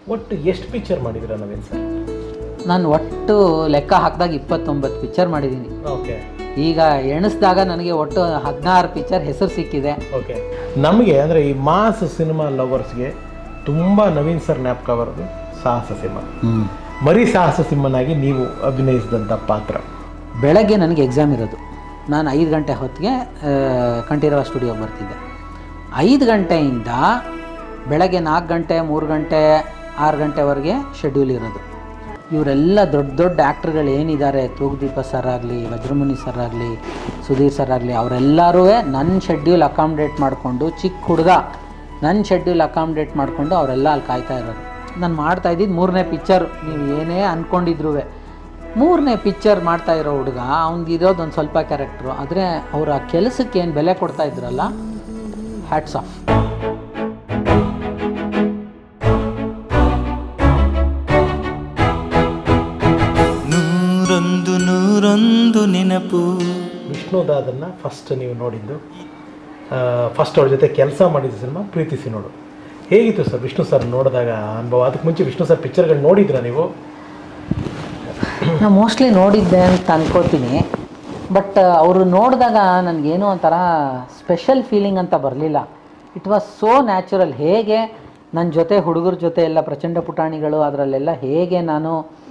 ಒಟ್ಟು ಎಷ್ಟು picture ಮಾಡಿದಿರ Naveen sir ನಾನು ಒಟ್ಟು ಲೆಕ್ಕ ಹಾಕಿದಾಗ ಇಪ್ಪತ್ತೊಂಬತ್ತು ಪಿಕ್ಚರ್ ಮಾಡಿದ್ದೀನಿ ಓಕೆ ಈಗ ಎಣಿಸಿದಾಗ ನನಗೆ ಒಟ್ಟು ಹದಿನಾರು ಪಿಕ್ಚರ್ ಹೆಸರು ಸಿಕ್ಕಿದೆ ಓಕೆ ನಮಗೆ ಅಂದರೆ ಈ ಮಾಸ್ ಸಿನಿಮಾ ಲವರ್ಸ್ಗೆ ತುಂಬ ನವೀನ್ ಸರ್ ಜ್ಞಾಪಕ ಬರೋದು ಸಾಹಸ ಸಿಂಹ ಮರಿ ಸಾಹಸ ಸಿಂಹನಾಗಿ ನೀವು ಅಭಿನಯಿಸಿದಂಥ ಪಾತ್ರ ಬೆಳಗ್ಗೆ ನನಗೆ ಎಕ್ಸಾಮ್ ಇರೋದು ನಾನು ಐದು ಗಂಟೆ ಹೊತ್ತಿಗೆ ಆ, ಕಂಠೀರವ ಸ್ಟುಡಿಯೋಗೆ ಬರ್ತಿದ್ದೆ ಐದು ಗಂಟೆಯಿಂದ ಬೆಳಗ್ಗೆ ನಾಲ್ಕು ಗಂಟೆ ಮೂರು ಗಂಟೆ ಆರು ಗಂಟೆವರೆಗೆ ಶೆಡ್ಯೂಲ್ ಇರೋದು ಇವರೆಲ್ಲ ದೊಡ್ಡ ದೊಡ್ಡ ಆ್ಯಕ್ಟ್ರುಗಳು ಏನಿದ್ದಾರೆ ತೂಗುದೀಪ ಸರ್ ಆಗಲಿ ವಜ್ರಮುನಿ ಸರ್ ಆಗಲಿ ಸುಧೀರ್ ಸರ್ ಆಗಲಿ ಅವರೆಲ್ಲರೂ ನನ್ನ ಶೆಡ್ಯೂಲ್ ಅಕಾಮ್ಡೇಟ್ ಮಾಡಿಕೊಂಡು ಚಿಕ್ಕ ಹುಡುಗ ನನ್ನ ಶೆಡ್ಯೂಲ್ ಅಕಾಮ್ಡೇಟ್ ಮಾಡಿಕೊಂಡು ಅವರೆಲ್ಲ ಅಲ್ಲಿ ಕಾಯ್ತಾ ಇರೋದು ನಾನು ಮಾಡ್ತಾ ಇದ್ದಿದ್ದು ಮೂರನೇ ಪಿಕ್ಚರ್ ನೀವು ಏನೇ ಅಂದ್ಕೊಂಡಿದ್ರು ಮೂರನೇ ಪಿಕ್ಚರ್ ಮಾಡ್ತಾ ಇರೋ ಹುಡುಗ ಅವ್ನಿಗೆ ಇರೋದು ಒಂದು ಸ್ವಲ್ಪ ಕ್ಯಾರೆಕ್ಟ್ರು ಆದರೆ ಅವ್ರ ಆ ಕೆಲಸಕ್ಕೆ ಏನು ಬೆಲೆ ಕೊಡ್ತಾ ಇದ್ರಲ್ಲ ಹ್ಯಾಟ್ಸ್ ಆಫ್ ನೂರೊಂದು ನೂರೊಂದು ನೆನಪು ವಿಷ್ಣುದಾದನ್ನ ಫಸ್ಟ್ ನೀವು ನೋಡಿದ್ದು ಫಸ್ಟ್ ಅವ್ರ ಜೊತೆ ಕೆಲಸ ಮಾಡಿದ ಸಿನಿಮಾ ಪ್ರೀತಿಸಿ ನೋಡು ಹೇಗಿತ್ತು ಸರ್ ವಿಷ್ಣು ಸರ್ ನೋಡಿದಾಗ ಆ ಅನುಭವ ಅದಕ್ಕೆ ಮುಂಚೆ ವಿಷ್ಣು ಸರ್ ಪಿಕ್ಚರ್ಗಳು ನೋಡಿದ್ರಾ ನೀವು ನಾನು ಮೋಸ್ಟ್ಲಿ ನೋಡಿದ್ದೆ ಅಂತ ಅನ್ಕೋತೀನಿ ಬಟ್ ಅವರು ನೋಡಿದಾಗ ನನಗೇನೋ ಒಂಥರ ಸ್ಪೆಷಲ್ ಫೀಲಿಂಗ್ ಅಂತ ಬರಲಿಲ್ಲ ಇಟ್ ವಾಸ್ ಸೋ ನ್ಯಾಚುರಲ್ ಹೇಗೆ ನನ್ನ ಜೊತೆ ಹುಡುಗರ ಜೊತೆ ಎಲ್ಲ ಪ್ರಚಂಡ ಪುಟಾಣಿಗಳು ಅದರಲ್ಲೆಲ್ಲ ಹೇಗೆ ನಾನು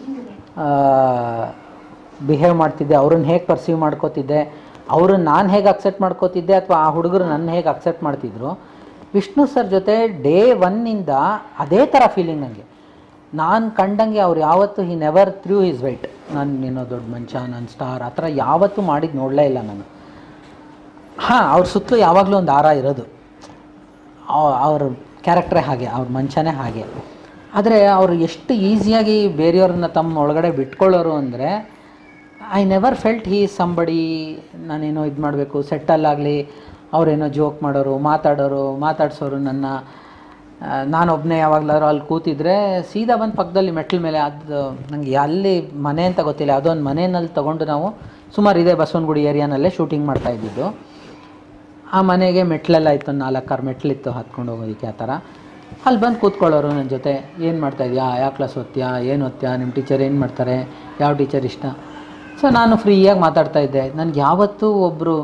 ಬಿಹೇವ್ ಮಾಡ್ತಿದ್ದೆ ಅವ್ರನ್ನ ಹೇಗೆ ಪರ್ಸೀವ್ ಮಾಡ್ಕೋತಿದ್ದೆ ಅವ್ರನ್ನ ನಾನು ಹೇಗೆ ಅಕ್ಸೆಪ್ಟ್ ಮಾಡ್ಕೋತಿದ್ದೆ ಅಥವಾ ಆ ಹುಡುಗರು ನನ್ನ ಹೇಗೆ ಅಕ್ಸೆಪ್ಟ್ ಮಾಡ್ತಿದ್ರು ವಿಷ್ಣು ಸರ್ ಜೊತೆ ಡೇ ಒನ್ನಿಂದ ಅದೇ ಥರ ಫೀಲಿಂಗ್ ನನಗೆ ನಾನು ಕಂಡಂಗೆ ಅವ್ರು ಯಾವತ್ತೂ he never threw his weight ನಾನು ನೀನೋ ದೊಡ್ಡ ಮನುಷ್ಯ ನನ್ನ ಸ್ಟಾರ್ ಆ ಥರ ಯಾವತ್ತೂ ಮಾಡಿದ್ದು ನೋಡಲೇ ಇಲ್ಲ ನಾನು ಹಾಂ ಅವ್ರ ಸುತ್ತಲೂ ಯಾವಾಗಲೂ ಒಂದು ಆರ ಇರೋದು ಅವ್- ಅವ್ರ ಕ್ಯಾರೆಕ್ಟ್ರೇ ಹಾಗೆ ಅವ್ರ ಮನುಷ್ಯನೇ ಹಾಗೆ ಆದರೆ ಅವರು ಎಷ್ಟು ಈಸಿಯಾಗಿ ಬೇರೆಯವ್ರನ್ನ ತಮ್ಮ ಒಳಗಡೆ ಬಿಟ್ಕೊಳ್ಳೋರು ಅಂದರೆ I never felt he somebody ನಾನೇನೋ ಇದು ಮಾಡಬೇಕು ಸೆಟ್ಟಲ್ಲಾಗಲಿ ಅವರೇನೋ ಜೋಕ್ ಮಾಡೋರು ಮಾತಾಡೋರು ಮಾತಾಡ್ಸೋರು ನನ್ನ ನಾನೊಬ್ಬನೇ ಯಾವಾಗಲಾದ್ರು ಅಲ್ಲಿ ಕೂತಿದ್ರೆ ಸೀದಾ ಬಂದು ಪಕ್ಕದಲ್ಲಿ ಮೆಟ್ಲ ಮೇಲೆ ಅದು ನನಗೆ ಅಲ್ಲಿ ಮನೆ ಅಂತ ಗೊತ್ತಿಲ್ಲ ಅದೊಂದು ಮನೆಯಲ್ಲಿ ತೊಗೊಂಡು ನಾವು ಸುಮಾರು ಇದೇ ಬಸವನಗುಡಿ ಏರಿಯಾನಲ್ಲೇ ಶೂಟಿಂಗ್ ಮಾಡ್ತಾ ಇದ್ದಿದ್ದು ಆ ಮನೆಗೆ ಮೆಟ್ಲೆಲ್ಲ ಇತ್ತು ಒಂದು ನಾಲ್ಕಾರು ಮೆಟ್ಲಿತ್ತು ಹತ್ಕೊಂಡು ಹೋಗೋದಕ್ಕೆ ಆ ಥರ ಅಲ್ಲಿ ಬಂದು ಕೂತ್ಕೊಳ್ಳೋರು ನನ್ನ ಜೊತೆ ಏನು ಮಾಡ್ತಾ ಇದೆಯಾ ಯಾವ ಕ್ಲಾಸ್ ಓದ್ತೀಯಾ ಏನು ಓದ್ತೀಯಾ ನಿಮ್ಮ ಟೀಚರ್ ಏನು ಮಾಡ್ತಾರೆ ಯಾವ ಟೀಚರ್ ಇಷ್ಟ ಸೊ ನಾನು ಫ್ರೀಯಾಗಿ ಮಾತಾಡ್ತಾ ಇದ್ದೆ ನನಗೆ ಯಾವತ್ತೂ ಒಬ್ಬರು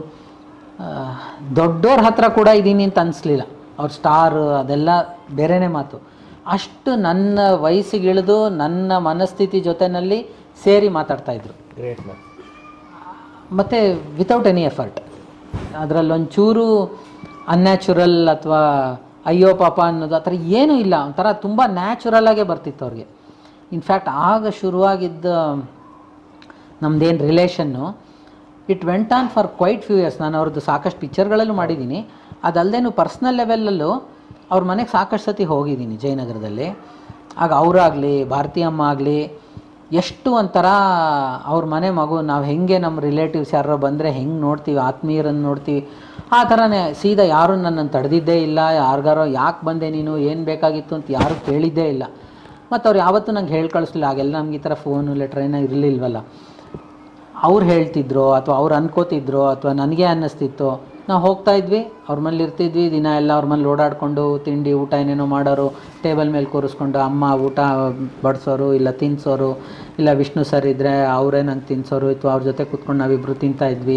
ದೊಡ್ಡವ್ರ ಹತ್ರ ಕೂಡ ಇದ್ದೀನಿ ಅಂತ ಅನಿಸ್ಲಿಲ್ಲ ಅವ್ರ ಸ್ಟಾರ್ ಅದೆಲ್ಲ ಬೇರೆನೇ ಮಾತು ಅಷ್ಟು ನನ್ನ ವಯಸ್ಸಿಗಿಳಿದು ನನ್ನ ಮನಸ್ಥಿತಿ ಜೊತೆನಲ್ಲಿ ಸೇರಿ ಮಾತಾಡ್ತಾಯಿದ್ರು ಗ್ರೇಟ್ ಮ್ಯಾಮ್ ಮತ್ತು ವಿತೌಟ್ ಎನಿ ಎಫರ್ಟ್ ಅದರಲ್ಲೊಂಚೂರು ಅನ್ಯಾಚುರಲ್ ಅಥವಾ ಅಯ್ಯೋ ಪಾಪ ಅನ್ನೋದು ಆ ಥರ ಏನೂ ಇಲ್ಲ ಒಂಥರ ತುಂಬ ನ್ಯಾಚುರಲಾಗೇ ಬರ್ತಿತ್ತು ಅವ್ರಿಗೆ ಇನ್ಫ್ಯಾಕ್ಟ್ ಆಗ ಶುರುವಾಗಿದ್ದ ನಮ್ಮದೇನು relation it went on for quite few years ನಾನು ಅವ್ರದ್ದು ಸಾಕಷ್ಟು ಪಿಕ್ಚರ್ಗಳಲ್ಲೂ ಮಾಡಿದ್ದೀನಿ ಅದಲ್ಲದೇನು ಪರ್ಸ್ನಲ್ ಲೆವೆಲಲ್ಲೂ ಅವ್ರ ಮನೆಗೆ ಸಾಕಷ್ಟು ಸತಿ ಹೋಗಿದ್ದೀನಿ ಜಯನಗರದಲ್ಲಿ ಆಗ ಅವರಾಗಲಿ ಭಾರತಿ ಅಮ್ಮ ಆಗಲಿ ಎಷ್ಟು ಒಂಥರ ಅವ್ರ ಮನೆ ಮಗು ನಾವು ಹೆಂಗೆ ನಮ್ಮ ರಿಲೇಟಿವ್ಸ್ ಯಾರೋ ಬಂದರೆ ಹೆಂಗೆ ನೋಡ್ತೀವಿ ಆತ್ಮೀಯರನ್ನು ನೋಡ್ತೀವಿ ಆ ಥರನೇ ಸೀದಾ ಯಾರೂ ನನ್ನನ್ನು ತಡೆದಿದ್ದೇ ಇಲ್ಲ ಯಾರಿಗಾರೋ ಯಾಕೆ ಬಂದೆ ನೀನು ಏನು ಬೇಕಾಗಿತ್ತು ಅಂತ ಯಾರೂ ಕೇಳಿದ್ದೇ ಇಲ್ಲ ಮತ್ತು ಅವ್ರು ಯಾವತ್ತೂ ನಂಗೆ ಹೇಳಿ ಕಳಿಸ್ಲಿಲ್ಲ ಆಗೆಲ್ಲ ನಮ್ಗೆ ಈ ಥರ ಫೋನು ಲೆಟ್ರ್ ಏನೋ ಇರಲಿಲ್ವಲ್ಲ ಅವ್ರು ಹೇಳ್ತಿದ್ರು ಅಥವಾ ಅವ್ರು ಅನ್ಕೋತಿದ್ರು ಅಥವಾ ನನಗೆ ಅನ್ನಿಸ್ತಿತ್ತು ನಾವು ಹೋಗ್ತಾ ಇದ್ವಿ ಅವ್ರ ಮನೇಲಿ ಇರ್ತಿದ್ವಿ ದಿನ ಎಲ್ಲ ಅವ್ರ ಮನೇಲಿ ಓಡಾಡಿಕೊಂಡು ತಿಂಡಿ ಊಟ ಏನೇನೋ ಮಾಡೋರು ಟೇಬಲ್ ಮೇಲೆ ಕೂರಿಸ್ಕೊಂಡು ಅಮ್ಮ ಊಟ ಬಡಿಸೋರು ಇಲ್ಲ ತಿನ್ನಿಸೋರು ಇಲ್ಲ ವಿಷ್ಣು ಸರ್ ಇದ್ದರೆ ಅವರೇ ನಂಗೆ ತಿನ್ನಿಸೋರು ಅಥವಾ ಅವ್ರ ಜೊತೆ ಕೂತ್ಕೊಂಡು ನಾವಿಬ್ಬರು ತಿಂತಾ ಇದ್ವಿ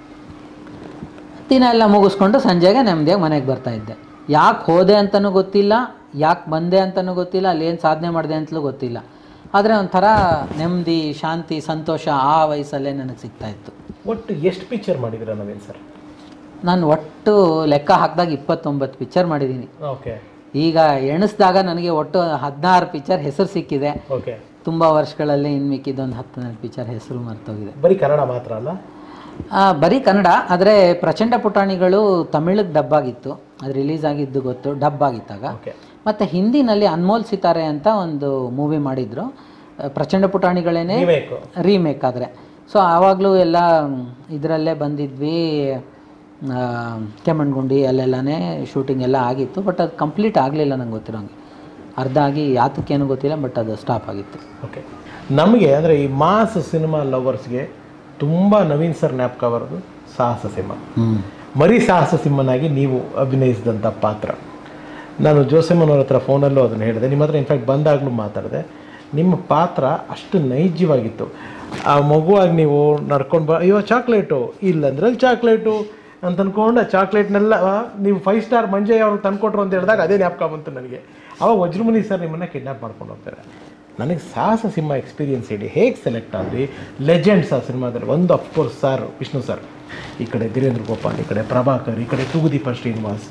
ದಿನ ಎಲ್ಲ ಮುಗಿಸ್ಕೊಂಡು ಸಂಜೆಗೆ ನೆಮ್ಮದಿಯಾಗಿ ಮನೆಗೆ ಬರ್ತಾ ಇದ್ದೆ ಯಾಕೆ ಹೋದೆ ಅಂತಲೂ ಗೊತ್ತಿಲ್ಲ ಯಾಕೆ ಬಂದೆ ಅಂತಲೂ ಗೊತ್ತಿಲ್ಲ ಅಲ್ಲಿ ಏನು ಸಾಧನೆ ಮಾಡಿದೆ ಅಂತಲೂ ಗೊತ್ತಿಲ್ಲ ಆದರೆ ಒಂಥರ ನೆಮ್ಮದಿ ಶಾಂತಿ ಸಂತೋಷ ಆ ವಯಸ್ಸಲ್ಲೇ ನನಗೆ ಸಿಗ್ತಾ ಇತ್ತು ಒಟ್ಟು ಎಷ್ಟು ಪಿಕ್ಚರ್ ಮಾಡಿದಿರ ನವೀನ್ ಸರ್ ನಾನು ಒಟ್ಟು ಲೆಕ್ಕ ಹಾಕಿದಾಗ ಇಪ್ಪತ್ತೊಂಬತ್ತು ಪಿಕ್ಚರ್ ಮಾಡಿದ್ದೀನಿ ಓಕೆ ಈಗ ಎಣಿಸಿದಾಗ ನನಗೆ ಒಟ್ಟು ಹದಿನಾರು ಪಿಕ್ಚರ್ ಹೆಸರು ಸಿಕ್ಕಿದೆ ಓಕೆ ತುಂಬ ವರ್ಷಗಳಲ್ಲಿ ಇನ್ನು ಮಿಕ್ಕಿದ್ದೊಂದು ಹತ್ತು ಪಿಕ್ಚರ್ ಹೆಸರು ಮರ್ತೋಗಿದೆ ಬರೀ ಕನ್ನಡ ಮಾತ್ರ ಅಲ್ಲ ಆ, ಬರೀ ಕನ್ನಡ ಆದರೆ ಪ್ರಚಂಡ ಪುಟಾಣಿಗಳು ತಮಿಳಿಗೆ ಡಬ್ ಆಗಿತ್ತು ಅದು ರಿಲೀಸ್ ಆಗಿದ್ದು ಗೊತ್ತು ಡಬ್ ಆಗಿತ್ತಾಗ ಓಕೆ ಮತ್ತು ಹಿಂದಿನಲ್ಲಿ ಅನ್ಮೋಲ್ ಸಿತಾರೆ ಅಂತ ಒಂದು ಮೂವಿ ಮಾಡಿದರು ಪ್ರಚಂಡ ಪುಟಾಣಿಗಳೇನೆ ನೀವೇಕು ರೀಮೇಕ್ ಆದರೆ ಸೊ ಆವಾಗಲೂ ಎಲ್ಲ ಇದರಲ್ಲೇ ಬಂದಿದ್ವಿ ಆ, ಕೆಮ್ಮಣ್ಗುಂಡಿ ಅಲ್ಲೆಲ್ಲನೇ ಶೂಟಿಂಗ್ ಎಲ್ಲ ಆಗಿತ್ತು ಬಟ್ ಅದು ಕಂಪ್ಲೀಟ್ ಆಗಲಿಲ್ಲ ನಂಗೆ ಗೊತ್ತಿರೋಂಗೆ ಅರ್ಧ ಆಗಿ ಯಾತಕ್ಕೇನು ಗೊತ್ತಿಲ್ಲ ಬಟ್ ಅದು ಸ್ಟಾಪ್ ಆಗಿತ್ತು ಓಕೆ ನಮಗೆ ಅಂದರೆ ಈ ಮಾಸ್ ಸಿನಿಮಾ ಲವರ್ಸ್ಗೆ ತುಂಬ ನವೀನ್ ಸರ್ ಜ್ಞಾಪಕ ಬರೋದು ಸಾಹಸ ಸಿಂಹ ಹ್ಞೂ ಮರಿ ಸಾಹಸ ಸಿಂಹನಾಗಿ ನೀವು ಅಭಿನಯಿಸಿದಂಥ ಪಾತ್ರ ನಾನು ಜೋಸೆಮ್ಮನವ್ರ ಹತ್ರ ಫೋನಲ್ಲೂ ಅದನ್ನು ಹೇಳಿದೆ ನಿಮ್ಮ ಹತ್ರ ಇನ್ಫ್ಯಾಕ್ಟ್ ಬಂದಾಗಲೂ ಮಾತಾಡಿದೆ ನಿಮ್ಮ ಪಾತ್ರ ಅಷ್ಟು ನೈಜವಾಗಿತ್ತು ಆ ಮಗುವಾಗಿ ನೀವು ನಡ್ಕೊಂಡು ಬ ಅಯ್ಯೋ ಚಾಕ್ಲೇಟು ಇಲ್ಲಂದ್ರೆ ಅಲ್ಲಿ ಚಾಕ್ಲೇಟು ಅಂತ ಅಂದ್ಕೊಂಡು ಆ ಚಾಕ್ಲೇಟ್ನೆಲ್ಲ ನೀವು ಫೈವ್ ಸ್ಟಾರ್ ಮಂಜಯ್ಯ ಅವ್ರಿಗೆ ತಂದ್ಕೊಟ್ರು ಅಂತ ಹೇಳಿದಾಗ ಅದೇ ಜ್ಞಾಪಕ ಬಂತು ನನಗೆ ಅವಾಗ ವಜ್ರಮುನಿ ಸರ್ ನಿಮ್ಮನ್ನು ಕಿಡ್ನಾಪ್ ಮಾಡ್ಕೊಂಡು ಹೋಗ್ತಾರೆ ನನಗೆ ಸಾಹಸ ಸಿನಿಮಾ ಎಕ್ಸ್ಪೀರಿಯನ್ಸ್ ಹೇಳಿ ಹೇಗೆ ಸೆಲೆಕ್ಟ್ ಆದ್ರಿ ಲೆಜೆಂಡ್ಸ್ ಆ ಸಿನಿಮಾದಲ್ಲಿ ಒಂದು ಅಫ್ಕೋರ್ಸ್ ಸರ್ ವಿಷ್ಣು ಸರ್ ಈ ಕಡೆ ಧೀರೇಂದ್ರ ಗೋಪಾಲ್ ಈ ಕಡೆ ಪ್ರಭಾಕರ್ ಈ ಕಡೆ ತೂಗುದೀಪ ಶ್ರೀನಿವಾಸ್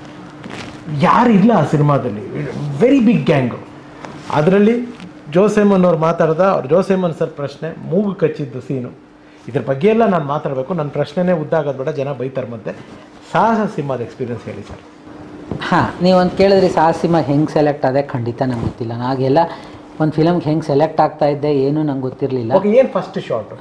ಯಾರು ಇಲ್ಲ ಆ ಸಿನಿಮಾದಲ್ಲಿ ವೆರಿ ಬಿಗ್ ಗ್ಯಾಂಗು ಅದರಲ್ಲಿ ಜೋಸೆಮನ್ ಅವ್ರು ಮಾತಾಡ್ದ ಅವ್ರು ಜೋಸೆಮನ್ ಸರ್ ಪ್ರಶ್ನೆ ಮೂಗು ಕಚ್ಚಿದ್ದು ಸೀನು ಇದ್ರ ಬಗ್ಗೆ ಎಲ್ಲ ನಾನು ಮಾತಾಡಬೇಕು ನನ್ನ ಪ್ರಶ್ನೆನೇ ಉದ್ದಾಗೋದು ಬೇಡ ಜನ ಬೈತಾರೆ ಮತ್ತೆ ಸಾಹಸ ಸಿನಿಮಾದ ಎಕ್ಸ್ಪೀರಿಯನ್ಸ್ ಹೇಳಿ ಸರ್ ಹಾಂ ನೀವೊಂದು ಕೇಳಿದ್ರಿ ಸಾಹಸಿಮ ಹೆಂಗೆ ಸೆಲೆಕ್ಟ್ ಆದೆ ಖಂಡಿತ ನಂಗೆ ಗೊತ್ತಿಲ್ಲ ನಾಗೆಲ್ಲ ಒಂದು ಫಿಲಮ್ಗೆ ಹೆಂಗೆ ಸೆಲೆಕ್ಟ್ ಆಗ್ತಾ ಇದ್ದೆ ಏನೂ ನಂಗೆ ಗೊತ್ತಿರಲಿಲ್ಲ ಓಕೆ ಏನು ಫಸ್ಟ್ ಶಾರ್ಟು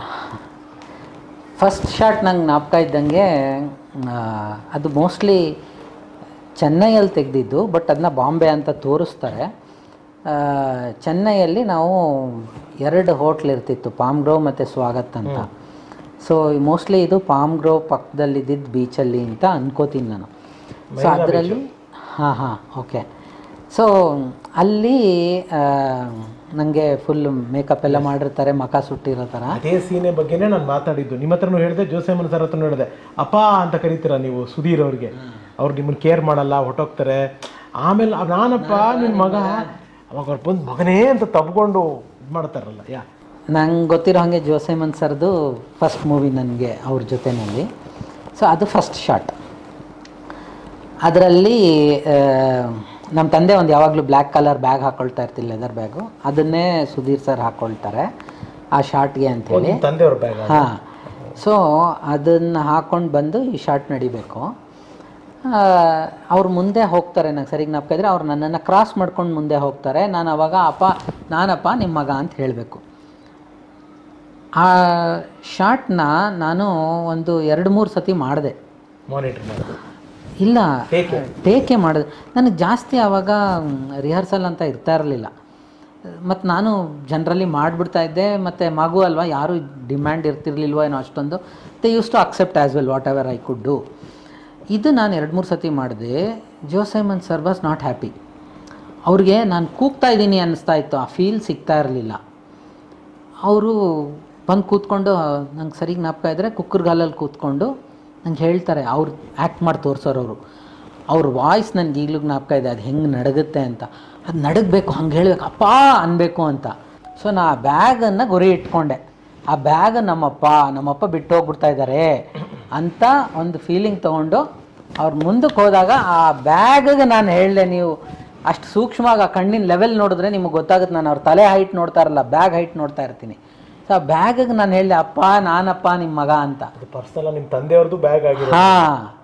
ಫಸ್ಟ್ ಶಾಟ್ ನಂಗೆ ಜ್ಞಾಪಕ ಇದ್ದಂಗೆ ಆ, ಅದು ಮೋಸ್ಟ್ಲಿ ಚೆನ್ನೈಯಲ್ಲಿ ತೆಗೆದಿದ್ದು ಬಟ್ ಅದನ್ನ ಬಾಂಬೆ ಅಂತ ತೋರಿಸ್ತಾರೆ ಆ, ಚೆನ್ನೈಯಲ್ಲಿ ನಾವು ಎರಡು ಹೋಟ್ಲ್ ಇರ್ತಿತ್ತು ಪಾಮ್ ಗ್ರೋವ್ ಮತ್ತು ಸ್ವಾಗತ್ ಅಂತ ಸೊ ಮೋಸ್ಟ್ಲಿ ಇದು ಪಾಮ್ ಗ್ರೋವ್ ಪಕ್ಕದಲ್ಲಿದ್ದಿದ್ದು ಬೀಚಲ್ಲಿ ಅಂತ ಅನ್ಕೋತೀನಿ ನಾನು ಸೊ ಅದರಲ್ಲಿ ಹಾಂ ಹಾಂ ಓಕೆ ಸೊ ಅಲ್ಲಿ ನನಗೆ ಫುಲ್ ಮೇಕಪ್ ಎಲ್ಲ ಮಾಡಿರ್ತಾರೆ ಮಖ ಸುಟ್ಟಿರೋ ಥರ ಅದೇ ಸೀನೆ ಬಗ್ಗೆನೇ ನಾನು ಮಾತಾಡಿದ್ದು ನಿಮ್ಮ ಹತ್ರನೂ ಹೇಳಿದೆ ಜೋಸೆಮನ್ ಸರ್ ಹತ್ರನೂ ಹೇಳಿದೆ ಅಪ್ಪ ಅಂತ ಕರಿತೀರ ನೀವು ಸುಧೀರ್ ಅವ್ರಿಗೆ ಅವ್ರು ನಿಮ್ಮನ್ನ ಕೇರ್ ಮಾಡಲ್ಲ ಹೊಟ್ಟೋಗ್ತಾರೆ ಆಮೇಲೆ ಅವ್ ನಾನಪ್ಪ ನಿಮ್ಮ ಮಗ ಅವಾಗ ಅವ್ರು ಬಂದು ಮಗನೇ ಅಂತ ತಬ್ಕೊಂಡು ಇದು ಮಾಡ್ತಾರಲ್ಲ ಯಾ ನಂಗೆ ಗೊತ್ತಿರೋ ಹಾಗೆ ಜೋಸೆಮನ್ ಸರ್ದು ಫಸ್ಟ್ ಮೂವಿ ನನಗೆ ಅವ್ರ ಜೊತೆನಲ್ಲಿ ಸೊ ಅದು ಫಸ್ಟ್ ಶಾಟ್ ಅದರಲ್ಲಿ ನಮ್ಮ ತಂದೆ ಒಂದು ಯಾವಾಗಲೂ ಬ್ಲ್ಯಾಕ್ ಕಲರ್ ಬ್ಯಾಗ್ ಹಾಕೊಳ್ತಾ ಇರ್ತಿಲ್ಲ ಲೆದರ್ ಬ್ಯಾಗು ಅದನ್ನೇ ಸುಧೀರ್ ಸರ್ ಹಾಕ್ಕೊಳ್ತಾರೆ ಆ ಶಾರ್ಟ್ಗೆ ಅಂಥೇಳಿ ನಿಮ್ಮ ತಂದೆಯವ್ರ ಬ್ಯಾಗ್ ಹಾಂ ಸೊ ಅದನ್ನು ಹಾಕ್ಕೊಂಡು ಬಂದು ಈ ಶಾರ್ಟ್ ನಡಿಬೇಕು ಅವ್ರು ಮುಂದೆ ಹೋಗ್ತಾರೆ ನಂಗೆ ಸರಿಗೆ ಜ್ಞಾಪಕ ಇದ್ರೆ ಅವ್ರು ನನ್ನನ್ನು ಕ್ರಾಸ್ ಮಾಡ್ಕೊಂಡು ಮುಂದೆ ಹೋಗ್ತಾರೆ ನಾನು ಅವಾಗ ಅಪ್ಪ ನಾನಪ್ಪ ನಿಮ್ಮ ಮಗ ಅಂತ ಹೇಳಬೇಕು ಆ ಶಾರ್ಟ್ನ ನಾನು ಒಂದು ಎರಡು ಮೂರು ಸತಿ ಮಾಡಿದೆ ಮಾನಿಟರ್ ಮಾಡೋದು ಇಲ್ಲ Take ಟೇಕೆ ಮಾಡಿದೆ ನನಗೆ ಜಾಸ್ತಿ ಆವಾಗ ರಿಹರ್ಸಲ್ ಅಂತ ಇರ್ತಾ ಇರಲಿಲ್ಲ ಮತ್ತು ನಾನು ಜನರಲಿ ಮಾಡಿಬಿಡ್ತಾ ಇದ್ದೆ ಮತ್ತು ಮಗು ಅಲ್ವಾ ಯಾರೂ ಡಿಮ್ಯಾಂಡ್ ಇರ್ತಿರ್ಲಿಲ್ವೋ ಏನೋ ಅಷ್ಟೊಂದು they use to accept as well whatever I could do ಇದು ನಾನು ಎರಡು ಮೂರು ಸತಿ ಮಾಡಿದೆ Joe Simon sir was not happy ಅವ್ರಿಗೆ ನಾನು ಕೂಗ್ತಾ ಇದ್ದೀನಿ ಅನ್ನಿಸ್ತಾ ಇತ್ತು ಆ ಫೀಲ್ ಸಿಗ್ತಾ ಇರಲಿಲ್ಲ ಅವರು ಬಂದು ಕೂತ್ಕೊಂಡು ನಂಗೆ ಸರಿಗೆ ಜ್ಞಾಪಕ ಇದ್ದರೆ ಕುಕ್ಕರ್ಗಾಲಲ್ಲಿ ಕೂತ್ಕೊಂಡು ನಂಗೆ ಹೇಳ್ತಾರೆ ಅವ್ರು ಆ್ಯಕ್ಟ್ ಮಾಡಿ ತೋರಿಸೋರು ಅವರು ಅವ್ರ ವಾಯ್ಸ್ ನನಗೆ ಈಗಲೂ ಜ್ಞಾಪಕ ಇದೆ ಅದು ಹೆಂಗೆ ನಡಗುತ್ತೆ ಅಂತ ಅದು ನಡಗಬೇಕು ಹಂಗೆ ಹೇಳ್ಬೇಕು ಅಪ್ಪ ಅನ್ಬೇಕು ಅಂತ ಸೊ ನಾ ಆ ಬ್ಯಾಗನ್ನು ಗುರಿ ಇಟ್ಕೊಂಡೆ ಆ ಬ್ಯಾಗ್ ನಮ್ಮಪ್ಪ ನಮ್ಮಪ್ಪ ಬಿಟ್ಟು ಹೋಗ್ಬಿಡ್ತಾ ಇದ್ದಾರೆ ಅಂತ ಒಂದು ಫೀಲಿಂಗ್ ತೊಗೊಂಡು ಅವ್ರ ಮುಂದಕ್ಕೆ ಹೋದಾಗ ಆ ಬ್ಯಾಗಿಗೆ ನಾನು ಹೇಳಿದೆ ನೀವು ಅಷ್ಟು ಸೂಕ್ಷ್ಮವಾಗಿ ಆ ಕಣ್ಣಿನ ಲೆವೆಲ್ ನೋಡಿದ್ರೆ ನಿಮಗೆ ಗೊತ್ತಾಗುತ್ತೆ ನಾನು ಅವ್ರ ತಲೆ ಹೈಟ್ ನೋಡ್ತಾ ಇರಲ್ಲ ಬ್ಯಾಗ್ ಹೈಟ್ ನೋಡ್ತಾ ಇರ್ತೀನಿ ಸೊ ಆ ಬ್ಯಾಗಿಗೆ ನಾನು ಹೇಳಿದೆ ಅಪ್ಪ ನಾನಪ್ಪ ನಿಮ್ಮ ಮಗ ಅಂತ ಅದು ಪರ್ಸನಲ್ ನಿಮ್ಮ ತಂದೆಯವ್ರದ್ದು ಬ್ಯಾಗ್ ಆಗಿರೋದು ಹಾ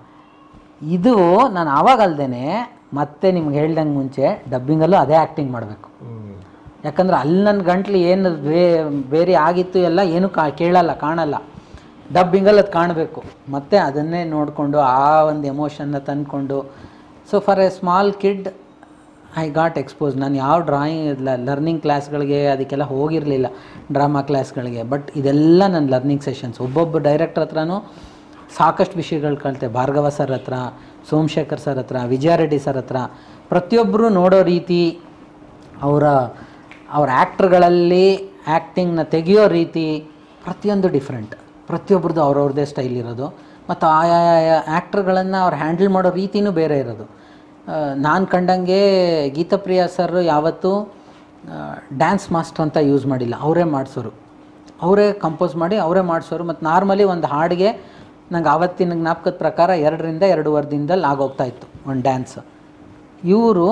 ಇದು ನಾನು ಆವಾಗ ಅಲ್ದೇನೆ ಮತ್ತೆ ನಿಮ್ಗೆ ಹೇಳ್ದಂಗೆ ಮುಂಚೆ ಡಬ್ಬಿಂಗಲ್ಲೂ ಅದೇ ಆ್ಯಕ್ಟಿಂಗ್ ಮಾಡಬೇಕು ಹ್ಮ್. ಯಾಕಂದ್ರೆ ಅಲ್ಲಿ ನನ್ನ ಗಂಟ್ಲು ಏನು ಬೇ ಬೇರೆ ಆಗಿತ್ತು ಎಲ್ಲ ಏನು ಕಾ ಕೇಳಲ್ಲ ಕಾಣಲ್ಲ ಡಬ್ಬಿಂಗಲ್ಲಿ ಅದು ಕಾಣಬೇಕು ಮತ್ತೆ ಅದನ್ನೇ ನೋಡಿಕೊಂಡು ಆ ಒಂದು ಎಮೋಷನ್ನ ತಂದ್ಕೊಂಡು so for a small kid I got expose ನಾನು ಯಾವ ಡ್ರಾಯಿಂಗ್ ಲರ್ನಿಂಗ್ ಕ್ಲಾಸ್ಗಳಿಗೆ ಅದಕ್ಕೆಲ್ಲ ಹೋಗಿರಲಿಲ್ಲ ಡ್ರಾಮಾ ಕ್ಲಾಸ್ಗಳಿಗೆ ಬಟ್ ಇದೆಲ್ಲ ನನ್ನ ಲರ್ನಿಂಗ್ ಸೆಷನ್ಸ್ ಒಬ್ಬೊಬ್ಬ ಡೈರೆಕ್ಟರ್ ಹತ್ರನೂ ಸಾಕಷ್ಟು ವಿಷಯಗಳು ಕಲಿತೆ ಭಾರ್ಗವ ಸರ್ ಹತ್ರ ಸೋಮಶೇಖರ್ ಸರ್ ಹತ್ರ ವಿಜಯಾರೆಡ್ಡಿ ಸರ್ ಹತ್ರ ಪ್ರತಿಯೊಬ್ಬರು ನೋಡೋ ರೀತಿ ಅವರ ಅವ್ರ ಆ್ಯಕ್ಟ್ರ್ಗಳಲ್ಲಿ ಆ್ಯಕ್ಟಿಂಗ್ನ ತೆಗೆಯೋ ರೀತಿ ಪ್ರತಿಯೊಂದು ಡಿಫ್ರೆಂಟ್ ಪ್ರತಿಯೊಬ್ರದ್ದು ಅವ್ರವ್ರದ್ದೇ ಸ್ಟೈಲ್ ಇರೋದು ಮತ್ತು ಆಯಾ ಆ್ಯಕ್ಟ್ರ್ಗಳನ್ನು ಅವ್ರು ಹ್ಯಾಂಡಲ್ ಮಾಡೋ ರೀತಿನೂ ಬೇರೆ ಇರೋದು ನಾನು ಕಂಡಂಗೆ ಗೀತಪ್ರಿಯ ಸರ್ ಯಾವತ್ತೂ ಡ್ಯಾನ್ಸ್ ಮಾಸ್ಟರ್ ಅಂತ ಯೂಸ್ ಮಾಡಿಲ್ಲ ಅವರೇ ಮಾಡಿಸೋರು ಅವರೇ ಕಂಪೋಸ್ ಮಾಡಿ ಅವರೇ ಮಾಡಿಸೋರು ಮತ್ತು ನಾರ್ಮಲಿ ಒಂದು ಹಾಡಿಗೆ ನಂಗೆ ಆವತ್ತಿನ ಜ್ಞಾಪಕದ ಪ್ರಕಾರ ಎರಡರಿಂದ ಎರಡೂವರೆ ದಿನದಲ್ಲಿ ಆಗೋಗ್ತಾ ಇತ್ತು ಒಂದು ಡ್ಯಾನ್ಸ್ ಇವರು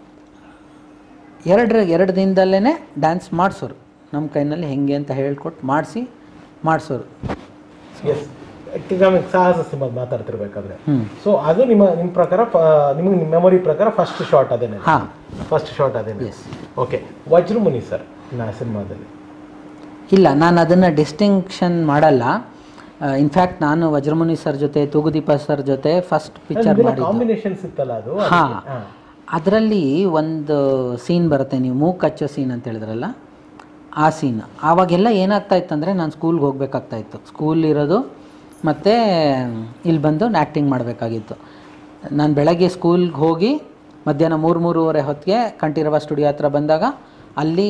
ಎರಡು ಎರಡು ದಿನದಲ್ಲೇ ಡ್ಯಾನ್ಸ್ ಮಾಡಿಸೋರು ನಮ್ಮ ಕೈನಲ್ಲಿ ಹೆಂಗೆ ಅಂತ ಹೇಳ್ಕೊಟ್ಟು ಮಾಡಿಸಿ ಮಾಡಿಸೋರು ಎಸ್ ನಮಗೆ ಸಾಹಸ ಸಿನಿಮಾ ಮಾತಾಡ್ತಿರ್ಬೇಕಾದ್ರೆ ಹ್ಞೂ ಸೊ ಅದು ನಿಮ್ಮ ನಿಮ್ಮ ಪ್ರಕಾರ ನಿಮಗೆ ನಿಮ್ಮ ಮೆಮೊರಿ ಪ್ರಕಾರ ಫಸ್ಟ್ ಶಾಟ್ ಅದೇನೆ ಹಾಂ ಫಸ್ಟ್ ಶಾಟ್ ಅದೇನೆ ಎಸ್ ಓಕೆ ವಜ್ರಮುನಿ ಸರ್ ನಾ ಸಿನಿಮಾದಲ್ಲಿ ಇಲ್ಲ ನಾನು ಅದನ್ನು ಡಿಸ್ಟಿಂಕ್ಷನ್ ಮಾಡಲ್ಲ ಇನ್ಫ್ಯಾಕ್ಟ್ ನಾನು ವಜ್ರಮುನಿ ಸರ್ ಜೊತೆ ತೂಗುದೀಪ ಸರ್ ಜೊತೆ ಫಸ್ಟ್ ಪಿಕ್ಚರ್ ಮಾಡಿದ್ದು ಕಾಂಬಿನೇಷನ್ಸ್ ಇತ್ತಲ್ಲ ಅದು ಹಾಂ ಅದರಲ್ಲಿ ಒಂದು ಸೀನ್ ಬರುತ್ತೆ ನೀವು ಮೂಗು ಕಚ್ಚೋ ಸೀನ್ ಅಂತ ಹೇಳಿದ್ರಲ್ಲ ಆ ಸೀನ್ ಆವಾಗೆಲ್ಲ ಏನಾಗ್ತಾ ಇತ್ತಂದರೆ ನಾನು ಸ್ಕೂಲ್ಗೆ ಹೋಗ್ಬೇಕಾಗ್ತಾ ಇತ್ತು ಸ್ಕೂಲ್ ಇರೋದು ಮತ್ತು ಇಲ್ಲಿ ಬಂದು ಆ್ಯಕ್ಟಿಂಗ್ ಮಾಡಬೇಕಾಗಿತ್ತು ನಾನು ಬೆಳಗ್ಗೆ ಸ್ಕೂಲ್ಗೆ ಹೋಗಿ ಮಧ್ಯಾಹ್ನ ಮೂರು ಮೂರುವರೆ ಹೊತ್ತಿಗೆ ಕಂಠೀರವ ಸ್ಟುಡಿಯೋ ಹತ್ರ ಬಂದಾಗ ಅಲ್ಲಿ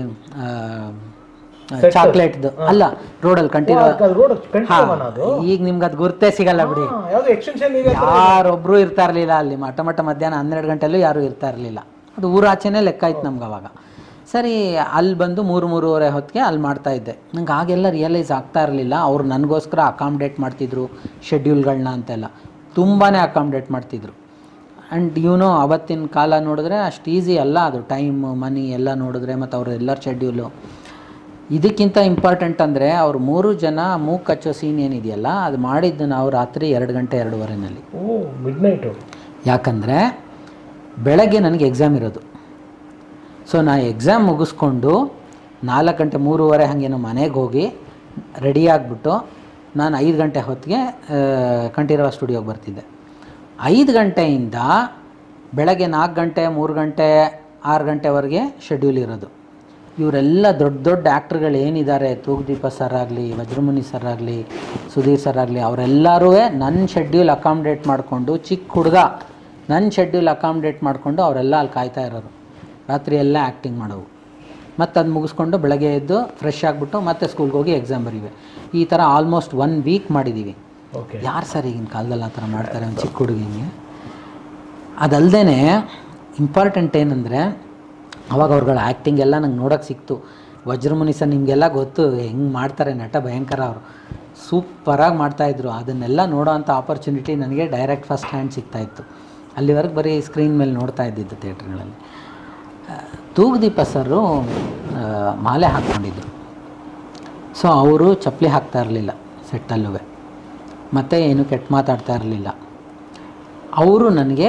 ಚಾಕ್ಲೇಟ್ದು ಅಲ್ಲ ರೋಡಲ್ಲಿ ಕಂಠೀರವ ರೋಡ್ ಕಂಟಿನ್ಯೂವನ ಅದು ಈಗ ನಿಮ್ಗೆ ಅದು ಗುರ್ತೇ ಸಿಗಲ್ಲ ಬಿಡಿ ಹಾ, ಯಾವ್ದು ಎಕ್ಸ್ಟೆನ್ಷನ್ ಇದೆ ಯಾರೊಬ್ರು ಇರ್ತಾ ಇರಲಿಲ್ಲ ಅಲ್ಲಿ ಮಠ ಮಠ ಮಧ್ಯಾಹ್ನ ಹನ್ನೆರಡು ಗಂಟೆಲ್ಲೂ ಯಾರೂ ಇರ್ತಾ ಇರಲಿಲ್ಲ ಅದು ಊರಾಚೆನೇ ಲೆಕ್ಕ ಇತ್ತು ನಮ್ಗೆ ಅವಾಗ ಸರಿ ಅಲ್ಲಿ ಬಂದು ಮೂರು ಮೂರುವರೆ ಹೊತ್ತಿಗೆ ಅಲ್ಲಿ ಮಾಡ್ತಾ ಇದ್ದೆ ನಂಗೆ ಆಗೆಲ್ಲ ರಿಯಲೈಸ್ ಆಗ್ತಾ ಇರಲಿಲ್ಲ ಅವ್ರು ನನಗೋಸ್ಕರ ಅಕಾಮ್ಡೇಟ್ ಮಾಡ್ತಿದ್ರು ಶೆಡ್ಯೂಲ್ಗಳನ್ನ ಅಂತೆಲ್ಲ ತುಂಬಾ ಅಕಾಮ್ಡೇಟ್ ಮಾಡ್ತಿದ್ರು ಆ್ಯಂಡ್ ಇವನು ಅವತ್ತಿನ ಕಾಲ ನೋಡಿದ್ರೆ ಅಷ್ಟು ಈಸಿ ಅಲ್ಲ ಅದು ಟೈಮ್ ಮನಿ ಎಲ್ಲ ನೋಡಿದ್ರೆ ಮತ್ತು ಅವ್ರ ಎಲ್ಲರ ಶೆಡ್ಯೂಲು ಇದಕ್ಕಿಂತ ಇಂಪಾರ್ಟೆಂಟ್ ಅಂದರೆ ಅವ್ರು ಮೂರು ಜನ ಮೂಗ್ ಕಚ್ಚೋ ಸೀನ್ ಏನಿದೆಯಲ್ಲ ಅದು ಮಾಡಿದ್ದು ನಾವು ರಾತ್ರಿ ಎರಡು ಗಂಟೆ ಎರಡೂವರೆನಲ್ಲಿ ಓ ಮಿಡ್ ನೈಟು ಯಾಕಂದರೆ ಬೆಳಗ್ಗೆ ನನಗೆ ಎಕ್ಸಾಮ್ ಇರೋದು ಸೊ ನಾ ಎಕ್ಸಾಮ್ ಮುಗಿಸ್ಕೊಂಡು ನಾಲ್ಕು ಗಂಟೆ ಮೂರುವರೆ ಹಾಗೇನೋ ಮನೆಗೆ ಹೋಗಿ ರೆಡಿ ಆಗಿಬಿಟ್ಟು ನಾನು ಐದು ಗಂಟೆ ಹೊತ್ತಿಗೆ ಆ, ಕಂಠೀರವ ಸ್ಟುಡಿಯೋಗೆ ಬರ್ತಿದ್ದೆ ಐದು ಗಂಟೆಯಿಂದ ಬೆಳಗ್ಗೆ ನಾಲ್ಕು ಗಂಟೆ ಮೂರು ಗಂಟೆ ಆರು ಗಂಟೆವರೆಗೆ ಶೆಡ್ಯೂಲ್ ಇರೋದು ಇವರೆಲ್ಲ ದೊಡ್ಡ ದೊಡ್ಡ ಆ್ಯಕ್ಟ್ರುಗಳು ಏನಿದ್ದಾರೆ ತೂಗುದೀಪ ಸರ್ ಆಗಲಿ ವಜ್ರಮುನಿ ಸರ್ ಆಗಲಿ ಸುಧೀರ್ ಸರ್ ಆಗಲಿ ಅವರೆಲ್ಲರೂ ನನ್ನ ಶೆಡ್ಯೂಲ್ ಅಕಾಮ್ಡೇಟ್ ಮಾಡಿಕೊಂಡು ಚಿಕ್ಕ ಹುಡುಗ ನನ್ನ ಶೆಡ್ಯೂಲ್ ಅಕಾಮ್ಡೇಟ್ ಮಾಡಿಕೊಂಡು ಅವರೆಲ್ಲ ಅಲ್ಲಿ ಕಾಯ್ತಾ ಇರೋರು ರಾತ್ರಿ ಎಲ್ಲ ಆ್ಯಕ್ಟಿಂಗ್ ಮಾಡೋವು ಮತ್ತು ಅದು ಮುಗಿಸ್ಕೊಂಡು ಬೆಳಗ್ಗೆ ಎದ್ದು ಫ್ರೆಶ್ ಆಗಿಬಿಟ್ಟು ಮತ್ತೆ ಸ್ಕೂಲ್ಗೆ ಹೋಗಿ ಎಕ್ಸಾಮ್ ಬರೀವೆ ಈ ಥರ ಆಲ್ಮೋಸ್ಟ್ ಒನ್ ವೀಕ್ ಮಾಡಿದ್ದೀವಿ ಓಕೆ ಯಾರು ಸರ್ ಈಗಿನ ಕಾಲದಲ್ಲಿ ಆ ಥರ ಮಾಡ್ತಾರೆ ಒಂದು ಚಿಕ್ಕ ಹುಡುಗಿಗೆ ಅದಲ್ಲದೆ ಇಂಪಾರ್ಟೆಂಟ್ ಏನಂದರೆ ಅವಾಗ ಅವ್ರುಗಳ ಆ್ಯಕ್ಟಿಂಗ್ ಎಲ್ಲ ನಂಗೆ ನೋಡೋಕೆ ಸಿಕ್ತು ವಜ್ರಮುನಿ ಸರ್ ನಿಮಗೆಲ್ಲ ಗೊತ್ತು ಹೆಂಗೆ ಮಾಡ್ತಾರೆ ನಟ ಭಯಂಕರ ಅವರು ಸೂಪರಾಗಿ ಮಾಡ್ತಾಯಿದ್ರು ಅದನ್ನೆಲ್ಲ ನೋಡೋ ಅಂಥ ಆಪರ್ಚುನಿಟಿ ನನಗೆ ಡೈರೆಕ್ಟ್ ಫಸ್ಟ್ ಹ್ಯಾಂಡ್ ಸಿಗ್ತಾಯಿತ್ತು ಅಲ್ಲಿವರೆಗೆ ಬರೀ ಸ್ಕ್ರೀನ್ ಮೇಲೆ ನೋಡ್ತಾ ಇದ್ದಿದ್ದು ಥಿಯೇಟ್ರ್ಗಳಲ್ಲಿ ತೂಗುದೀಪ ಸರು ಆ, ಮಾಲೆ ಹಾಕ್ಕೊಂಡಿದ್ರು ಸೊ ಅವರು ಚಪ್ಪಲಿ ಹಾಕ್ತಾ ಇರಲಿಲ್ಲ ಸೆಟ್ಟಲ್ಲೂ ಮತ್ತು ಏನು ಕೆಟ್ಟ ಮಾತಾಡ್ತಾ ಇರಲಿಲ್ಲ ಅವರು ನನಗೆ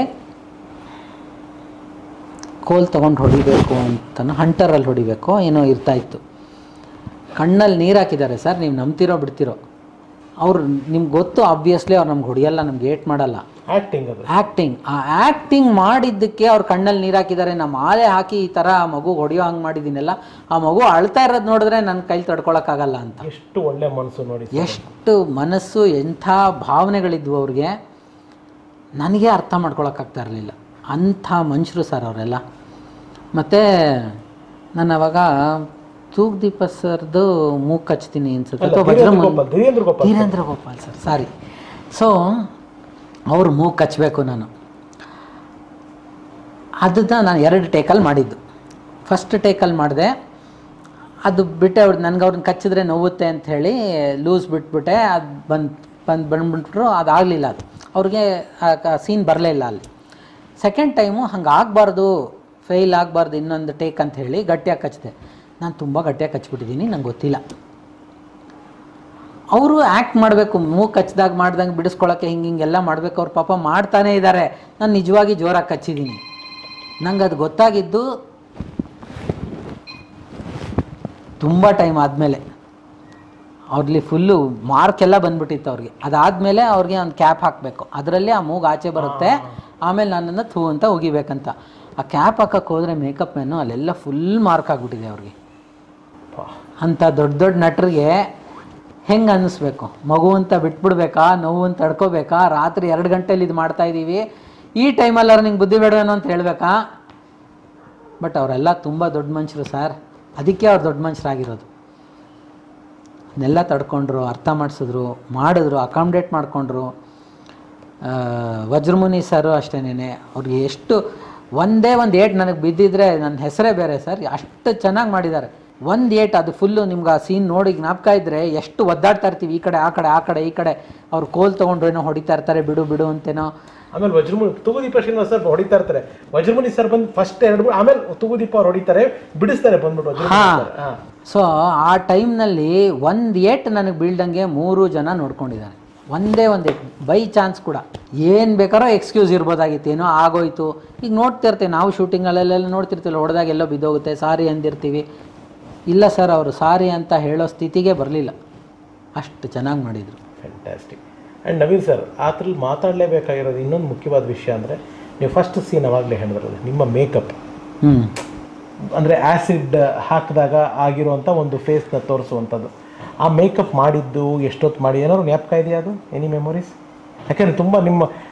ಕೋಲ್ ತೊಗೊಂಡು ಹೊಡಿಬೇಕು ಅಂತನೋ ಹಂಟರಲ್ಲಿ ಹೊಡಿಬೇಕೋ ಏನೋ ಇರ್ತಾ ಇತ್ತು ಕಣ್ಣಲ್ಲಿ ನೀರು ಹಾಕಿದ್ದಾರೆ ಸರ್ ನೀವು ನಂಬ್ತಿರೋ ಬಿಡ್ತಿರೋ ಅವ್ರು ನಿಮ್ಗೆ ಗೊತ್ತು ಆಬ್ವಿಯಸ್ಲಿ ಅವ್ರು ನಮ್ಗೆ ಹೊಡಿಯಲ್ಲ ನಮ್ಗೆ ಏಟ್ ಮಾಡಲ್ಲ ಆಕ್ಟಿಂಗ್ ಅದು ಆ್ಯಕ್ಟಿಂಗ್ ಆ ಆ್ಯಕ್ಟಿಂಗ್ ಮಾಡಿದ್ದಕ್ಕೆ ಅವ್ರು ಕಣ್ಣಲ್ಲಿ ನೀರು ಹಾಕಿದ್ದಾರೆ ನಮ್ಮ ಮಾಲೆ ಹಾಕಿ ಈ ಥರ ಮಗು ಹೊಡೆಯೋ ಹಂಗೆ ಮಾಡಿದ್ದೀನಲ್ಲ ಆ ಮಗು ಅಳ್ತಾ ಇರೋದು ನೋಡಿದ್ರೆ ನನ್ನ ಕೈಲಿ ತಡ್ಕೊಳಕ್ಕಾಗಲ್ಲ ಅಂತ ಎಷ್ಟು ಒಳ್ಳೆ ಮನಸ್ಸು ನೋಡಿ ಎಷ್ಟು ಮನಸ್ಸು ಎಂಥ ಭಾವನೆಗಳಿದ್ವು ಅವ್ರಿಗೆ ನನಗೆ ಅರ್ಥ ಮಾಡ್ಕೊಳಕ್ಕಾಗ್ತಾ ಇರಲಿಲ್ಲ ಅಂಥ ಮನುಷ್ಯರು ಸರ್ ಅವರೆಲ್ಲ ಮತ್ತು ನಾನು ಅವಾಗ ತೂಗ್ದೀಪ ಸರ್ದು ಮೂಗ್ ಕಚ್ತೀನಿ ಅನ್ಸುತ್ತೆ ಅಥವಾ Dheerendra Vajramuni- Gopal Dheerendra Gopal Dheerendra Gopal sir sorry so ಅವ್ರ ಮೂಗು ಕಚ್ಚಬೇಕು ನಾನು ಅದನ್ನ ನಾನು ಎರಡು ಟೇಕಲ್ಲಿ ಮಾಡಿದ್ದು ಫಸ್ಟ್ ಟೇಕಲ್ಲಿ ಮಾಡಿದೆ ಅದು ಬಿಟ್ಟೆ ಅವ್ರು ನನಗೆ ಅವ್ರನ್ನ ಕಚ್ಚಿದ್ರೆ ನೋವುತ್ತೆ ಅಂತ ಹೇಳಿ ಲೂಸ್ ಬಿಟ್ಬಿಟ್ಟೆ ಅದು ಬಂದು ಬಂದು ಬಂದ್ಬಿಟ್ರು ಅದಾಗಲಿಲ್ಲ ಅದು ಅವ್ರಿಗೆ ಸೀನ್ ಬರಲೇ ಇಲ್ಲ ಅಲ್ಲಿ ಸೆಕೆಂಡ್ ಟೈಮು ಹಂಗೆ ಆಗಬಾರ್ದು ಫೇಲ್ ಆಗಬಾರ್ದು ಇನ್ನೊಂದು ಟೇಕ್ ಅಂತ ಹೇಳಿ ಗಟ್ಟಿಯಾಗಿ ಕಚ್ಚಿದೆ ನಾನು ತುಂಬ ಗಟ್ಟಿಯಾಗಿ ಕಚ್ಬಿಟ್ಟಿದ್ದೀನಿ ನಂಗೆ ಗೊತ್ತಿಲ್ಲ ಅವರು ಆ್ಯಕ್ಟ್ ಮಾಡಬೇಕು ಮೂಗು ಕಚ್ಚಿದಾಗ ಮಾಡ್ದಂಗೆ ಬಿಡಿಸ್ಕೊಳಕ್ಕೆ ಹಿಂಗೆ ಹಿಂಗೆಲ್ಲ ಮಾಡಬೇಕು ಅವ್ರು ಪಾಪ ಮಾಡ್ತಾನೇ ಇದ್ದಾರೆ ನಾನು ನಿಜವಾಗಿ ಜೋರಾಗಿ ಕಚ್ಚಿದ್ದೀನಿ ನಂಗೆ ಅದು ಗೊತ್ತಾಗಿದ್ದು ತುಂಬ ಟೈಮ್ ಆದಮೇಲೆ ಅವ್ರಲ್ಲಿ ಫುಲ್ಲು ಮಾರ್ಕ್ ಎಲ್ಲ ಬಂದ್ಬಿಟ್ಟಿತ್ತು ಅವ್ರಿಗೆ ಅದಾದಮೇಲೆ ಅವ್ರಿಗೆ ಒಂದು ಕ್ಯಾಪ್ ಹಾಕಬೇಕು ಅದರಲ್ಲಿ ಆ ಮೂಗು ಆಚೆ ಬರುತ್ತೆ ಆಮೇಲೆ ನನ್ನನ್ನು ಥೂ ಅಂತ ಉಗಿಬೇಕಂತ ಆ ಕ್ಯಾಪ್ ಹಾಕಕ್ಕೆ ಹೋದರೆ ಮೇಕಪ್ ಮ್ಯಾನು ಅಲ್ಲೆಲ್ಲ ಫುಲ್ ಮಾರ್ಕ್ ಆಗಿಬಿಟ್ಟಿದೆ ಅವ್ರಿಗೆ ಅಂಥ ದೊಡ್ಡ ದೊಡ್ಡ ನಟರಿಗೆ ಹೆಂಗೆ ಅನ್ನಿಸ್ಬೇಕು ಮಗು ಅಂತ ಬಿಟ್ಬಿಡ್ಬೇಕಾ ನೋವು ಅಂತ ತಡ್ಕೋಬೇಕಾ ರಾತ್ರಿ ಎರಡು ಗಂಟೆಲಿ ಇದು ಮಾಡ್ತಾ ಇದ್ದೀವಿ ಈ ಟೈಮಲ್ಲಾರು ನಿಂಗೆ ಬುದ್ಧಿ ಬೇಡವೇನೋ ಅಂತ ಹೇಳಬೇಕಾ ಬಟ್ ಅವರೆಲ್ಲ ತುಂಬ ದೊಡ್ಡ ಮನುಷ್ಯರು ಸರ್ ಅದಕ್ಕೆ ಅವ್ರು ದೊಡ್ಡ ಮನುಷ್ಯರಾಗಿರೋದು ಅದನ್ನೆಲ್ಲ ತಡ್ಕೊಂಡ್ರು ಅರ್ಥ ಮಾಡಿಸಿದ್ರು ಮಾಡಿದ್ರು ಅಕಾಮ್ಡೇಟ್ ಮಾಡಿಕೊಂಡ್ರು ವಜ್ರಮುನಿ ಸರು ಅಷ್ಟೇನೆ ಅವ್ರಿಗೆ ಎಷ್ಟು ಒಂದೇ ಒಂದು ಏಟ್ ನನಗೆ ಬಿದ್ದಿದ್ರೆ ನನ್ನ ಹೆಸರೇ ಬೇರೆ ಸರ್ ಅಷ್ಟು ಚೆನ್ನಾಗಿ ಮಾಡಿದ್ದಾರೆ ಒಂದು ಏಟ್ ಅದು ಫುಲ್ಲು ನಿಮ್ಗೆ ಆ ಸೀನ್ ನೋಡಿ ಜ್ಞಾಪಕ ಇದ್ದರೆ ಎಷ್ಟು ಒದ್ದಾಡ್ತಾ ಇರ್ತೀವಿ ಈ ಕಡೆ ಆ ಕಡೆ ಆ ಕಡೆ ಈ ಕಡೆ ಅವ್ರು ಕೋಲ್ ತೊಗೊಂಡ್ರು ಏನೋ ಹೊಡಿತಾ ಇರ್ತಾರೆ ಬಿಡು ಬಿಡು ಅಂತೇನೋ ಆಮೇಲೆ ವಜ್ರಮುನಿ ತೂಗುದೀಪ ಶ್ರೀನಿವಾಸ್ ಸರ್ ಹೊಡಿತಾ ಇರ್ತಾರೆ ವಜ್ರಮುನಿ ಸರ್ ಬಂದು ಫಸ್ಟ್ ಎರಡು ಮೂರು ಆಮೇಲೆ ತೂಗುದೀಪ ಅವ್ರು ಹೊಡಿತಾರೆ ಬಿಡಿಸ್ತಾರೆ ಬಂದ್ಬಿಟ್ಟು ವಜ್ರಮುನಿ ಹಾ. ಸರ್. ಹಾ. ಸೊ ಆ ಟೈಮ್ನಲ್ಲಿ ಒಂದು ಏಟ್ ನನಗೆ ಬೀಳ್ದಂಗೆ ಮೂರು ಜನ ನೋಡ್ಕೊಂಡಿದ್ದಾರೆ ಒಂದೇ ಒಂದು ಏಟ್ ಬೈ ಚಾನ್ಸ್ ಕೂಡ ಏನು ಬೇಕಾರೋ ಎಕ್ಸ್ಕ್ಯೂಸ್ ಇರ್ಬೋದಾಗಿತ್ತು ಏನೋ ಆಗೋಯ್ತು ಈಗ ನೋಡ್ತಿರ್ತೀವಿ ನಾವು ಶೂಟಿಂಗಲ್ಲೆಲ್ಲ ನೋಡ್ತಿರ್ತೀವಿ ಹೊಡೆದಾಗ ಎಲ್ಲೋ ಬಿದ್ದೋಗುತ್ತೆ ಸಾರಿ ಅಂದಿರ್ತೀವಿ ಇಲ್ಲ ಸರ್ ಅವರು ಸಾರಿ ಅಂತ ಹೇಳೋ ಸ್ಥಿತಿಗೆ ಬರಲಿಲ್ಲ ಅಷ್ಟು ಚೆನ್ನಾಗಿ ಮಾಡಿದರು ಫ್ಯಾಂಟಾಸ್ಟಿಕ್ ಆ್ಯಂಡ್ ನವೀನ್ ಸರ್ ಆ ಥರಲ್ಲಿ ಮಾತಾಡಲೇಬೇಕಾಗಿರೋದು ಇನ್ನೊಂದು ಮುಖ್ಯವಾದ ವಿಷಯ ಅಂದರೆ ನೀವು ಫಸ್ಟ್ ಸೀನ್ ಅವಾಗಲೇ ಹೇಳಿದ್ರಲ್ಲ ನಿಮ್ಮ ಮೇಕಪ್ ಹ್ಞೂ ಅಂದರೆ ಆ್ಯಸಿಡ್ ಹಾಕಿದಾಗ ಆಗಿರುವಂಥ ಒಂದು ಫೇಸ್ನ ತೋರಿಸುವಂಥದ್ದು ಆ ಮೇಕಪ್ ಮಾಡಿದ್ದು ಎಷ್ಟೊತ್ತು ಮಾಡಿ ಏನಾದ್ರು ಜ್ಞಾಪಕ ಇದೆಯಾ ಅದು ಎನಿ ಮೆಮೊರೀಸ್ ಯಾಕೆಂದರೆ ತುಂಬ ನಿಮ್ಮ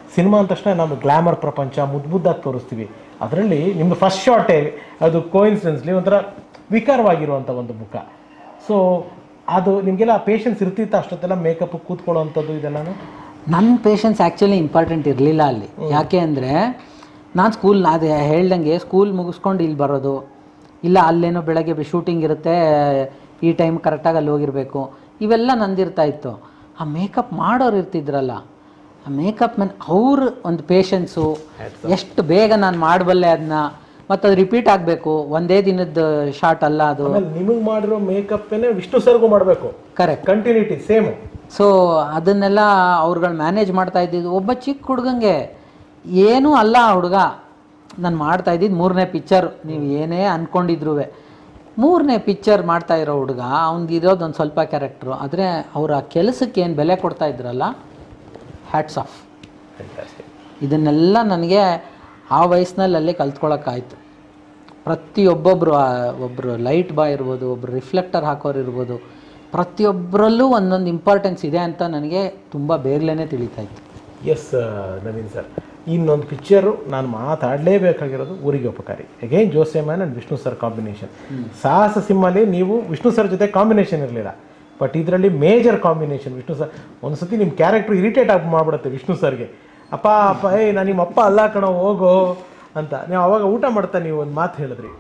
ಸಿನಿಮಾ ಅಂದ ತಕ್ಷಣ ನಾವು ಗ್ಲಾಮರ್ ಪ್ರಪಂಚ ಮುದ್ದು ಮುದ್ದಾಗಿ ತೋರಿಸ್ತೀವಿ ಅದರಲ್ಲಿ ನಿಮ್ಮದು ಫಸ್ಟ್ ಶಾಟೇ ಅದು ಕೋಇನ್ಸಿಡೆನ್ಸ್ಲಿ ಒಂಥರ ವಿಕಾರವಾಗಿರುವಂಥ ಒಂದು ಮುಖ ಸೊ ಅದು ನಿಮಗೆಲ್ಲ ಪೇಷನ್ಸ್ ಇರ್ತಿತ್ತ ಅಷ್ಟೊತ್ತೆಲ್ಲ ಮೇಕಪ್ ಕೂತ್ಕೊಳ್ಳೋವಂಥದ್ದು ಇದೆಲ್ಲನೂ ನನ್ನ ಪೇಷನ್ಸ್ ಆ್ಯಕ್ಚುಲಿ ಇಂಪಾರ್ಟೆಂಟ್ ಇರಲಿಲ್ಲ ಅಲ್ಲಿ ಯಾಕೆ ಅಂದರೆ ನಾನು ಸ್ಕೂಲ್ ಅದು ಹೇಳ್ದಂಗೆ ಸ್ಕೂಲ್ ಮುಗಿಸ್ಕೊಂಡು ಇಲ್ಲಿ ಬರೋದು ಇಲ್ಲ ಅಲ್ಲೇನೋ ಬೆಳಗ್ಗೆ ಶೂಟಿಂಗ್ ಇರುತ್ತೆ ಈ ಟೈಮ್ ಕರೆಕ್ಟಾಗಿ ಅಲ್ಲಿ ಹೋಗಿರಬೇಕು ಇವೆಲ್ಲ ನಂದಿರ್ತಾ ಇತ್ತು ಆ ಮೇಕಪ್ ಮಾಡೋರು ಇರ್ತಿದ್ರಲ್ಲ ಆ ಮೇಕಪ್ ಮ್ಯಾನ್ ಅವ್ರ ಒಂದು ಪೇಷನ್ಸು ಎಷ್ಟು ಬೇಗ ನಾನು ಮಾಡಬಲ್ಲೆ ಅದನ್ನ ಮತ್ತು ಅದು ರಿಪೀಟ್ ಆಗಬೇಕು ಒಂದೇ ದಿನದ ಶಾರ್ಟ್ ಅಲ್ಲ ಅದು ಆಮೇಲೆ ನಿಮಗೆ ಮಾಡಿರೋ ಮೇಕಪ್ಪೇನೆ ವಿಷ್ಣು ಸರ್ಗೂ ಮಾಡಬೇಕು ಕರೆಕ್ಟ್ ಕಂಟಿನ್ಯೂಟಿ ಸೇಮು ಸೊ ಅದನ್ನೆಲ್ಲ ಅವ್ರುಗಳು ಮ್ಯಾನೇಜ್ ಮಾಡ್ತಾ ಇದ್ದಿದ್ದು ಒಬ್ಬ ಚಿಕ್ಕ ಹುಡುಗಂಗೆ ಏನೂ ಅಲ್ಲ ಆ ಹುಡುಗ ನಾನು ಮಾಡ್ತಾ ಇದ್ದಿದ್ದು ಮೂರನೇ ಪಿಕ್ಚರ್ ನೀವು ಏನೇ ಅಂದ್ಕೊಂಡಿದ್ರು ಮೂರನೇ ಪಿಕ್ಚರ್ ಮಾಡ್ತಾ ಇರೋ ಹುಡುಗ ಅವ್ನಿಗೆ ಇರೋದು ಒಂದು ಸ್ವಲ್ಪ ಕ್ಯಾರೆಕ್ಟ್ರು ಆದರೆ ಅವ್ರ ಆ ಕೆಲಸಕ್ಕೆ ಏನು ಬೆಲೆ ಕೊಡ್ತಾ ಇದ್ರಲ್ಲ ಹ್ಯಾಟ್ಸ್ ಆಫ್ ಇದನ್ನೆಲ್ಲ ನನಗೆ ಆ ವಯಸ್ಸಿನಲ್ಲಿ ಅಲ್ಲೇ ಕಲ್ತ್ಕೊಳ್ಳೋಕ್ಕಾಯ್ತು ಪ್ರತಿಯೊಬ್ಬೊಬ್ಬರು ಒಬ್ಬರು ಲೈಟ್ ಬಾಯ್ ಇರ್ಬೋದು ಒಬ್ಬರು ರಿಫ್ಲೆಕ್ಟರ್ ಹಾಕೋರು ಇರ್ಬೋದು ಪ್ರತಿಯೊಬ್ಬರಲ್ಲೂ ಒಂದೊಂದು ಇಂಪಾರ್ಟೆನ್ಸ್ ಇದೆ ಅಂತ ನನಗೆ ತುಂಬ ಬೇಗಲೇ ತಿಳಿತಾ ಇತ್ತು ಎಸ್ ನವೀನ್ ಸರ್ ಇನ್ನೊಂದು ಪಿಕ್ಚರು ನಾನು ಮಾತಾಡಲೇಬೇಕಾಗಿರೋದು Oorige Upakari again Joe Simon and Vishnu sir combination ಸಾಹಸ ಸಿಂಹಲ್ಲಿ ನೀವು ವಿಷ್ಣು ಸರ್ ಜೊತೆ ಕಾಂಬಿನೇಷನ್ ಇರಲಿಲ್ಲ ಬಟ್ ಇದರಲ್ಲಿ ಮೇಜರ್ ಕಾಂಬಿನೇಷನ್ ವಿಷ್ಣು ಸರ್ ಒಂದು ಸತಿ ನಿಮ್ಮ ಕ್ಯಾರೆಕ್ಟ್ರ್ ಇರಿಟೇಟ್ ಆಗಿ ಮಾಡ್ಬಿಡುತ್ತೆ ವಿಷ್ಣು ಸರ್ಗೆ ಅಪ್ಪ ಅಪ್ಪ ಏಯ್ ನಾನು ನಿಮ್ಮ ಅಪ್ಪ ಅಲ್ಲ ಕಣೋ ಹೋಗೋ ಅಂತ ನೀವು ಅವಾಗ ಊಟ ಮಾಡ್ತಾ ನೀವು ಒಂದು ಮಾತು ಹೇಳಿದ್ರಿ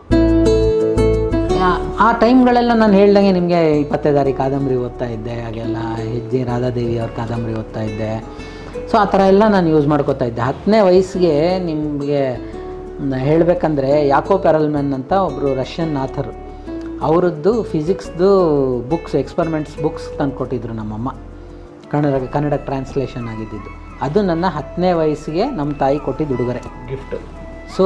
ಆ- ಆ ಟೈಮ್ಗಳೆಲ್ಲ ನಾನು ಹೇಳ್ದಂಗೆ ನಿಮಗೆ ಇಪ್ಪತ್ತೈದಾರಿ ಕಾದಂಬರಿ ಓದ್ತಾ ಇದ್ದೆ ಹಾಗೆಲ್ಲ ಹೆಜ್ಜೆ ರಾಧಾದೇವಿ ಅವ್ರ ಕಾದಂಬರಿ ಓದ್ತಾ ಇದ್ದೆ ಸೊ ಆ ಥರ ಎಲ್ಲ ನಾನು ಯೂಸ್ ಮಾಡ್ಕೋತಾ ಇದ್ದೆ ಹತ್ತನೇ ವಯಸ್ಸಿಗೆ ನಿಮಗೆ ಹೇಳಬೇಕಂದ್ರೆ ಯಾಕೋ ಪ್ಯಾರಲ್ಮೆನ್ ಅಂತ ಒಬ್ಬರು ರಷ್ಯನ್ ಆಥರ್ ಅವರದ್ದು ಫಿಸಿಕ್ಸ್ದು ಬುಕ್ಸ್ ಎಕ್ಸ್ಪರಿಮೆಂಟ್ಸ್ ಬುಕ್ಸ್ ತಂದು ಕೊಟ್ಟಿದ್ರು ನಮ್ಮಮ್ಮ ಕನ್ನಡ ಕನ್ನಡ ಟ್ರಾನ್ಸ್ಲೇಷನ್ ಆಗಿದ್ದಿದ್ದು ಅದು ನನ್ನ ಹತ್ತನೇ ವಯಸ್ಸಿಗೆ ನಮ್ಮ ತಾಯಿ ಕೊಟ್ಟಿದ್ದು ಉಡುಗೊರೆ ಗಿಫ್ಟ್ ಸೊ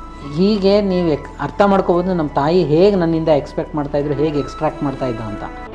ಹೀಗೆ ನೀವು ಎಕ್ ಅರ್ಥ ಮಾಡ್ಕೋಬೋದು ನಮ್ಮ ತಾಯಿ ಹೇಗೆ ನನ್ನಿಂದ ಎಕ್ಸ್ಪೆಕ್ಟ್ ಮಾಡ್ತಾಯಿದ್ರು ಹೇಗೆ ಎಕ್ಸ್ಟ್ರಾಕ್ಟ್ ಮಾಡ್ತಾಯಿದ್ರು ಅಂತ